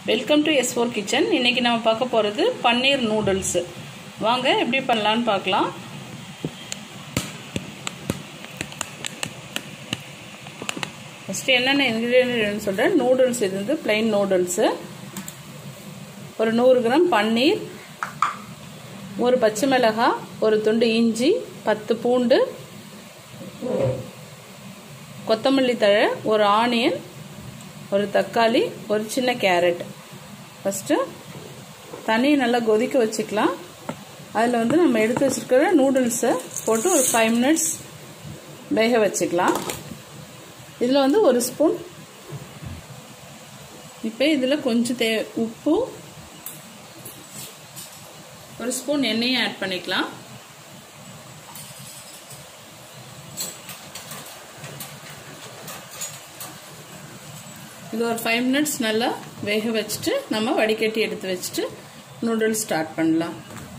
welcome to S four kitchen இன்னைக்கு நம்ம பார்க்க போகிறது பன்னீர் நூடுல்ஸ் வாங்க எப்படி பண்ணலான்னு பார்க்கலாம் ஃபஸ்ட்டு என்னென்ன இன்க்ரீடியன்ட் சொல்கிறேன் நூடுல்ஸ் இது வந்து பிளைன் நூடுல்ஸு ஒரு நூறு கிராம் பன்னீர் ஒரு பச்சை மிளகாய் ஒரு துண்டு இஞ்சி பத்து பூண்டு கொத்தமல்லி தழை ஒரு ஆனியன் ஒரு தக்காளி ஒரு சின்ன கேரட் ஃபஸ்ட்டு தண்ணியை நல்லா கொதிக்க வச்சுக்கலாம் அதில் வந்து நம்ம எடுத்து வச்சுருக்கிற நூடுல்ஸை போட்டு ஒரு ஃபைவ் மினிட்ஸ் வேக வச்சுக்கலாம் இதில் வந்து ஒரு ஸ்பூன் இப்போ இதில் கொஞ்சம் தே உப்பு ஒரு ஸ்பூன் எண்ணெயும் ஆட் பண்ணிக்கலாம் இது ஒரு ஃபைவ் மினிட்ஸ் நல்லா வேக வச்சுட்டு நம்ம வடிகட்டி எடுத்து வச்சுட்டு நூடுல்ஸ் ஸ்டார்ட் பண்ணலாம்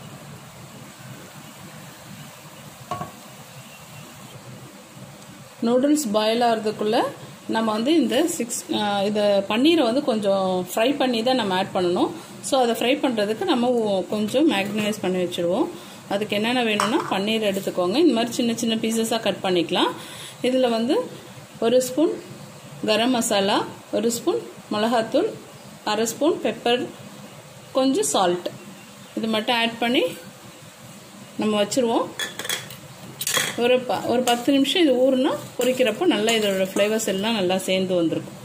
நூடுல்ஸ் பாயில் ஆகிறதுக்குள்ளே நம்ம வந்து இந்த சிக்ஸ் இதை பன்னீரை வந்து கொஞ்சம் ஃப்ரை பண்ணி தான் நம்ம ஆட் பண்ணணும் ஸோ அதை ஃப்ரை பண்ணுறதுக்கு நம்ம கொஞ்சம் மேக்னரைஸ் பண்ணி வச்சுருவோம் அதுக்கு என்னென்ன வேணும்னா பன்னீர் எடுத்துக்கோங்க இந்த மாதிரி சின்ன சின்ன பீசஸாக கட் பண்ணிக்கலாம் இதில் வந்து ஒரு ஸ்பூன் கரம் மசாலா ஒரு ஸ்பூன் மிளகாத்தூள் அரை ஸ்பூன் பெப்பர் கொஞ்சம் சால்ட் இது மட்டும் ஆட் பண்ணி நம்ம வச்சுருவோம் ஒரு ப ஒரு பத்து நிமிஷம் இது ஊறுனா பொரிக்கிறப்போ நல்லா இதோட ஃப்ளேவர்ஸ் எல்லாம் நல்லா சேர்ந்து வந்திருக்கும்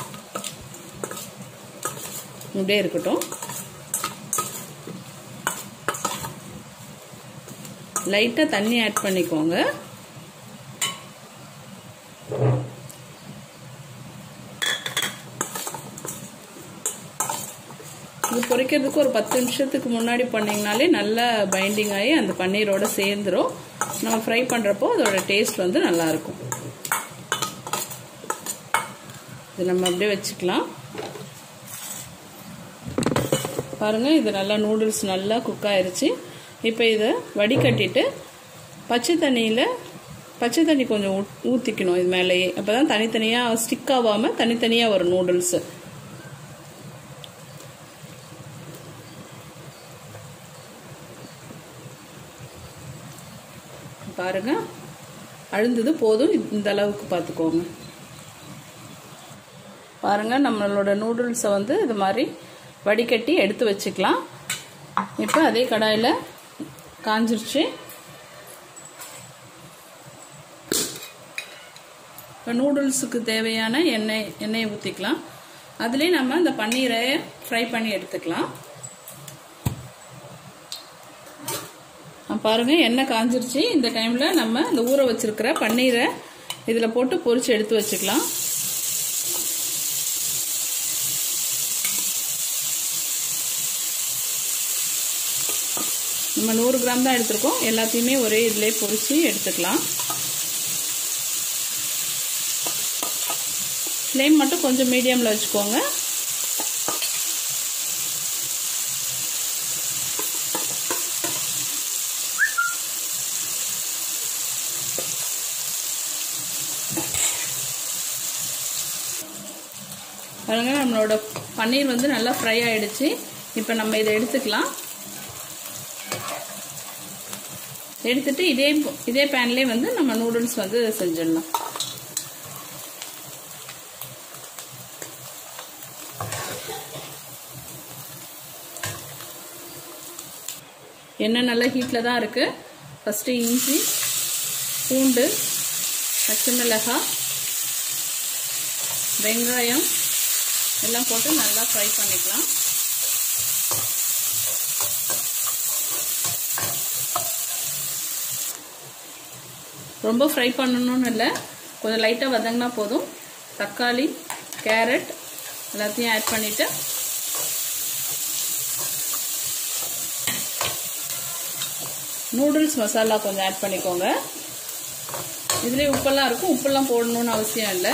இப்படியே இருக்கட்டும் லைட்டாக தண்ணி ஆட் பண்ணிக்கோங்க இது பொரிக்கிறதுக்கு ஒரு பத்து நிமிஷத்துக்கு முன்னாடி பண்ணிங்கனாலே நல்லா பைண்டிங் ஆகி அந்த பன்னீரோட சேர்ந்துடும் நம்ம ஃப்ரை பண்ணுறப்போ அதோட டேஸ்ட் வந்து நல்லாயிருக்கும் இது நம்ம அப்படியே வச்சுக்கலாம் பாருங்கள் இது நல்லா நூடுல்ஸ் நல்லா குக் ஆயிருச்சு இப்போ இதை வடிகட்டிட்டு பச்சை தண்ணியில் பச்சை தண்ணி கொஞ்சம் ஊற்றிக்கணும் இது மேலேயே அப்போ தான் தனித்தனியாக ஸ்டிக் ஆகாமல் தனித்தனியாக வரும் நூடுல்ஸு பாருங்க அழுந்தது போதும் இந்த அளவுக்கு பார்த்துக்கோங்க பாருங்க நம்மளோட நூடுல்ஸை வந்து இது மாதிரி வடிகட்டி எடுத்து வச்சுக்கலாம் இப்போ அதே கடாயில் காஞ்சிருச்சு இப்போ நூடுல்ஸுக்கு தேவையான எண்ணெய் எண்ணெயை ஊற்றிக்கலாம் அதுலேயே நம்ம இந்த பன்னீரை ஃப்ரை பண்ணி எடுத்துக்கலாம் பாருங்க எண்ணெய் காஞ்சிருச்சு இந்த டைமில் நம்ம இந்த ஊற வச்சிருக்கிற பன்னீரை இதில் போட்டு பொரிச்சு எடுத்து வச்சுக்கலாம் நம்ம நூறு கிராம் தான் எடுத்திருக்கோம் எல்லாத்தையுமே ஒரே இதிலே பொரிச்சு எடுத்துக்கலாம் ஃப்ளேம் மட்டும் கொஞ்சம் மீடியமில் வச்சுக்கோங்க பாருங்க நம்மளோட பன்னீர் வந்து நல்லா ஃப்ரை ஆயிடுச்சு இப்போ நம்ம இதை எடுத்துக்கலாம் எடுத்துட்டு இதே இதே பேன்லேயே வந்து நம்ம நூடுல்ஸ் வந்து செஞ்சிடலாம் எண்ணெய் நல்லா ஹீட்டில் தான் இருக்குது ஃபஸ்ட்டு இஞ்சி பூண்டு பச்சை மிளகாய் வெங்காயம் எல்லாம் போட்டு நல்லா ஃப்ரை பண்ணிக்கலாம் ரொம்ப ஃப்ரை பண்ணணும்னு இல்லை கொஞ்சம் லைட்டாக வதங்கினா போதும் தக்காளி கேரட் எல்லாத்தையும் ஆட் பண்ணிவிட்டு நூடுல்ஸ் மசாலா கொஞ்சம் ஆட் பண்ணிக்கோங்க இதுலேயே உப்பெல்லாம் இருக்கும் உப்பெல்லாம் போடணும்னு அவசியம் இல்லை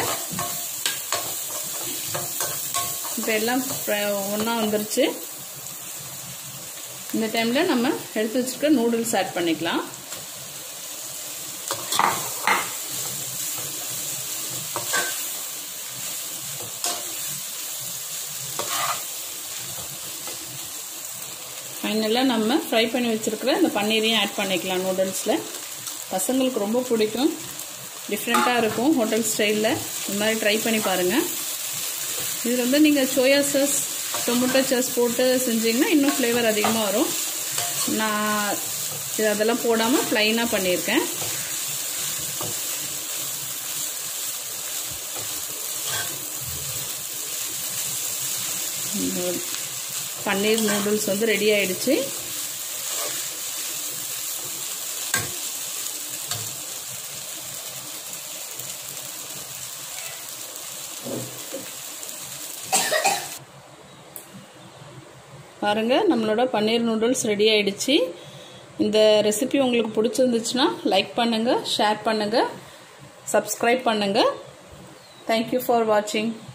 இப்போ எல்லாம் ஒன்றா வந்துருச்சு இந்த டைமில் நம்ம எடுத்து வச்சுருக்க நூடுல்ஸ் ஆட் பண்ணிக்கலாம் ஃபைனலாக நம்ம ஃப்ரை பண்ணி வச்சுருக்கிற இந்த பன்னீரையும் ஆட் பண்ணிக்கலாம் நூடுல்ஸில் பசங்களுக்கு ரொம்ப பிடிக்கும் டிஃப்ரெண்ட்டாக இருக்கும் ஹோட்டல் ஸ்டைலில் இந்த மாதிரி ட்ரை பண்ணி பாருங்கள் இதில் வந்து நீங்கள் சோயா சாஸ் டொமேட்டோ சாஸ் போட்டு செஞ்சிங்கன்னா இன்னும் ஃப்ளேவர் அதிகமாக வரும் நான் இது அதெல்லாம் போடாமல் ப்ளைனாக பண்ணியிருக்கேன் பன்னீர் நூடுல்ஸ் வந்து ரெடி ஆயிடுச்சு பாருங்கள் நம்மளோட பன்னீர் நூடுல்ஸ் ரெடி ஆயிடுச்சு இந்த ரெசிபி உங்களுக்கு பிடிச்சிருந்துச்சுன்னா லைக் பண்ணுங்கள் ஷேர் பண்ணுங்கள் சப்ஸ்கிரைப் பண்ணுங்கள் தேங்க்யூ ஃபார் வாட்சிங்